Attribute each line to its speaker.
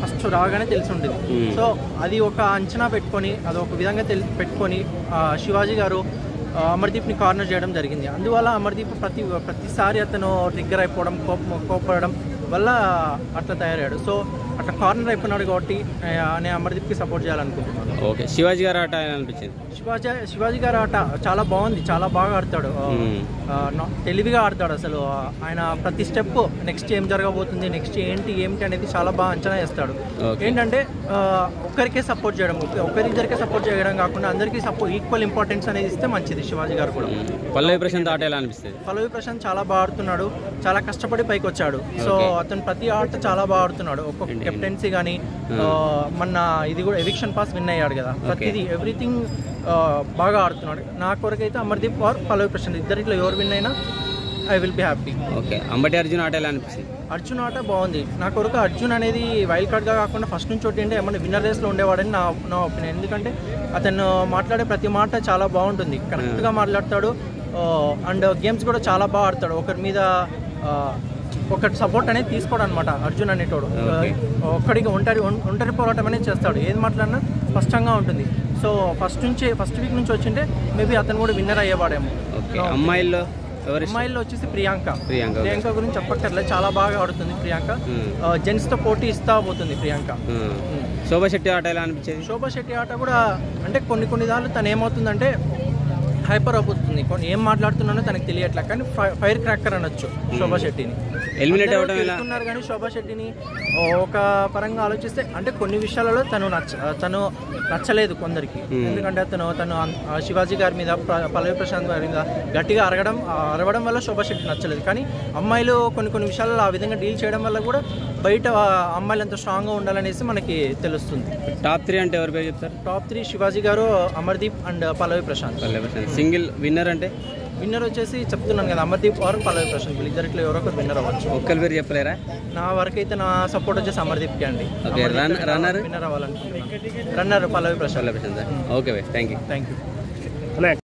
Speaker 1: First రాగానే తెలిసి ఉంటుంది
Speaker 2: Hmm.
Speaker 1: సో అది ఒక అంచనా పెట్టుకొని అది ఒక విధంగా తెలి పెట్టుకొని ఆ, శివాజీ గారు ఆ, అమర్దీప్ని కార్నర్ చేయడం జరిగింది అందువల్ల అమర్దీప్ ప్రతి ప్రతిసారి అతను ట్రిగ్గర్ అయిపోవడం కోపం కోపడడం వల్ల అట్లా తయారయ్యాడు సో అట్లా కార్నర్ అయిపోయినాడు కాబట్టి ఆ, నేను అమర్దీప్కి సపోర్ట్ చేయాలనుకుంటున్నాను
Speaker 2: ఓకే శివాజీ గారు ఆట ఎలా అనిపించింది
Speaker 1: శివాజీ శివాజీ గారు ఆట చాలా బాగుంది చాలా బాగా ఆడతాడు ఆ,
Speaker 2: మ్మ్.
Speaker 1: ఆ, నా- తెలివిగా ఆడతాడు అసలు ఆ, ఆయన ప్రతి స్టెప్ నెక్స్ట్ ఏం జరగబోతుంది నెక్స్ట్ ఏంటి ఏమిటి అనేది చాలా బాగా అంచనా వేస్తాడు
Speaker 2: Okay.
Speaker 1: ఏంటంటే ఆ, ఒక్కరికే సపోర్ట్ చేయడం ఒక- ఒకరిద్దరికే సపోర్ట్ చేయడం కాకుండా అందరికీ సపోర్ట్ ఈక్వల్ ఇంపార్టెన్స్ అనేది ఇస్తే మంచిది శివాజీ గారు కూడా
Speaker 2: మ్మ్. పల్లవి ప్రశాంత్ ఆట ఎలా అనిపిస్తుంది
Speaker 1: పల్లవి ప్రశాంత్ చాలా బాగా ఆడుతున్నాడు చాలా కష్టపడి పైకి వచ్చాడు సో
Speaker 2: Okay.
Speaker 1: అతను ప్రతి ఆట చాలా బాగా ఆడుతున్నాడు ఒక్కొక్క
Speaker 2: ఏంటి?
Speaker 1: కెప్టెన్సీ కానీ మొన్న ఇది కూడా ఎవిక్షన్ పాస్ విన్ అయ్యాడు కదా ప్రతిదీ ఎవ్రీథింగ్ బాగా ఆడుతున్నాడు నా కొరకైతే అమర్దీప్ ఆర్ పల్లవి ప్రశాంత్ ఇద్దరిట్లో ఎవరు విన్ అయినా I will be happy
Speaker 2: okay Ambati Arjun ఆట ఎలా అనిపిస్తుంది
Speaker 1: అర్జున్ ఆట బాగుంది నా కొరకు అర్జున్ అనేది వైల్డ్ కార్డ్గా కాకుండా ఫస్ట్ నుంచి ఒకటి అంటే ఏమన్నా విన్నర్ రేస్లో ఉండేవాడని నా నా ఒపీనియన్ ఎందుకంటే అతను మాట్లాడే ప్రతి మాట చాలా బాగుంటుంది కరెక్ట్గా మాట్లాడతాడు అండ్ గేమ్స్ కూడా చాలా బాగా ఆడతాడు ఒకరి మీద ఆ, ఒకటి సపోర్ట్ అనేది తీసుకోడు అనమాట అర్జున్ అనేటోడు
Speaker 2: Okay.
Speaker 1: ఒక్కడికి ఒంటరి ఒం- ఒంటరి పోరాటం అనేది చేస్తాడు ఏది మాట్లాడినా స్పష్టంగా ఉంటుంది సో ఫస్ట్ నుంచి ఫస్ట్ వీక్ నుంచి వచ్చింటే మేబీ అతను కూడా విన్నర్ అయ్యేవాడేమో
Speaker 2: ఓకే అమ్మాయిల్లో ఎవరు ఇష్టం?
Speaker 1: అమ్మాయిల్లో వచ్చేసి ప్రియాంక
Speaker 2: ప్రియాంక, okay.
Speaker 1: ప్రియాంక గురించి చెప్పక్కర్లేదు చాలా బాగా ఆడుతుంది ప్రియాంక
Speaker 2: మ్మ్.
Speaker 1: జెంట్స్ తో పోటీ ఇస్తా పోతుంది ప్రియాంక
Speaker 2: మ్మ్. శోభా శెట్టి ఆట ఎలా అనిపించేది
Speaker 1: శోభా శెట్టి ఆట కూడా అంటే కొన్ని కొన్ని దాళ్ళు తను ఏమవుతుందంటే హైపర్ అయిపోతుంది కొన్ని ఏం మాట్లాడుతున్నానో తనకు తెలియట్లే కానీ ఫైర్ క్రాకర్ అనొచ్చు శోభా శెట్టిని
Speaker 2: ఎలిమినేట్
Speaker 1: అందరూ
Speaker 2: అవ్వడం ఎలా
Speaker 1: తిడుతున్నారు కానీ శోభా శెట్టిని ఒక పరంగా ఆలోచిస్తే అంటే కొన్ని విషయాలలో తను నచ్చ తను నచ్చలేదు కొందరికి
Speaker 2: Hmm.
Speaker 1: ఎందుకంటే తను తను అన్- ఆ శివాజీ గారి మీద ప్ర- పల్లవి ప్రశాంత్ గారి మీద గట్టిగా అరగడం ఆ అరవడం వల్ల శోభా శెట్టి నచ్చలేదు కానీ అమ్మాయిలు కొన్ని కొన్ని విషయాలలో ఆ విధంగా డీల్ చేయడం వల్ల కూడా బయట ఆ అమ్మాయిలు ఎంత స్ట్రాంగ్గా ఉండాలనేసి మనకి తెలుస్తుంది
Speaker 2: టాప్ త్రీ అంటే ఎవరి పేరు చెప్తారు
Speaker 1: టాప్ త్రీ శివాజీ గారు Amardeep and Pallavi Prashanth
Speaker 2: Palle Prashanth single winner అంటే
Speaker 1: విన్నర్ వచ్చేసి చెప్తున్నాను కదా అమర్దీప్ ఆర్ పల్లవి ప్రశాంత్ వీళ్ళిద్దరిలో ఎవరో ఒకరు విన్నర్ అవ్వచ్చు
Speaker 2: ఒక్కరి పేరు చెప్పలేరా
Speaker 1: నా వరకు అయితే నా సపోర్ట్ వచ్చేసి అమర్దీప్కి అండి
Speaker 2: Okay, run- runner?
Speaker 1: విన్నర్ అవ్వాలనుకుంటున్నాను runner Pallavi Prashanth
Speaker 2: Palle Prashanth okay bye thank you
Speaker 1: thank you